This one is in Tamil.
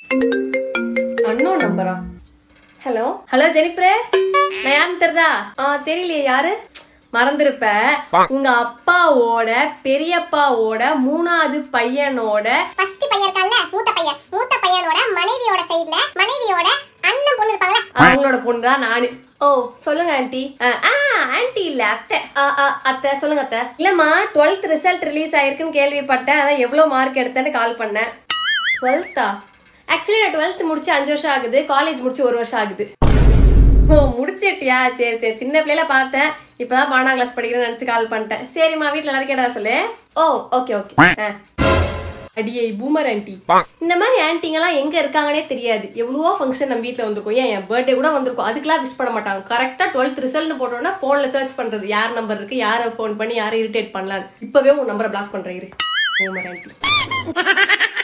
அண்ணோ நம்பரா ஹலோ ஹலோ ஜெனிப்ரே நான் யாருன்னு தெரிதா ஆ தெரியலையே யாரு மறந்துருப்ப உங்க அப்பாவோட பெரியப்பாவோட மூணாவது பையனோட ஃபர்ஸ்ட் பையன் இருக்கான்ல மூத்த பையன் மூத்த பையனோட மனைவியோட சைடுல மனைவியோட அண்ணன் பொண்ணு இருப்பாங்கல்ல அவங்களோட பொண்ணு தான் நானு ஓ சொல்லுங்க ஆண்டி ஆ ஆண்டி இல்ல அத்தை ஆ, ஆ, அத்தை சொல்லுங்க அத்தை இல்லம்மா டுவெல்த் ரிசல்ட் ரிலீஸ் ஆயிருக்குன்னு கேள்விப்பட்டேன் அதான் எவ்வளவு மார்க் எடுத்தேன்னு கால் பண்ணேன் டுவெல்த்தா ஆக்சுவலி நான் டுவெல்த் முடிச்சு அஞ்சு வருஷம் ஆகுது காலேஜ் முடிச்சு ஒரு வருஷம் ஆகுது ஓ முடிச்சிட்டியா சரி சரி சின்ன பிள்ளைல பார்த்தேன் இப்பதான் பன்னெண்டாம் கிளாஸ் படிக்கிறேன்னு நினைச்சு கால் பண்ணிட்டேன் சரிம்மா வீட்ல எல்லாரும் கேட்டதா சொல்லு ஓ ஓகே ஓகே அடியே பூமர் ஆன்ட்டி இந்த மாதிரி ஆன்ட்டிங்கெல்லாம் எங்க இருக்காங்கன்னே தெரியாது எவ்வளவோ ஃபங்க்ஷன் நம்ம வீட்ல வந்திருக்கும் ஏன் என் பர்த்டே கூட வந்திருக்கும் அதுக்கெல்லாம் விஷ் பண்ண மாட்டாங்க கரெக்டா டுவெல்த் ரிசல்ட் போட்டோன்னா போன்ல சர்ச் பண்றது யார் நம்பர் இருக்கு யாரை ஃபோன் பண்ணி யாரை இரிட்டேட் பண்ணலான்னு இப்பவே உன் நம்பரை பிளாக் பண்றேன் இரு பூமர் ஆன்ட்டி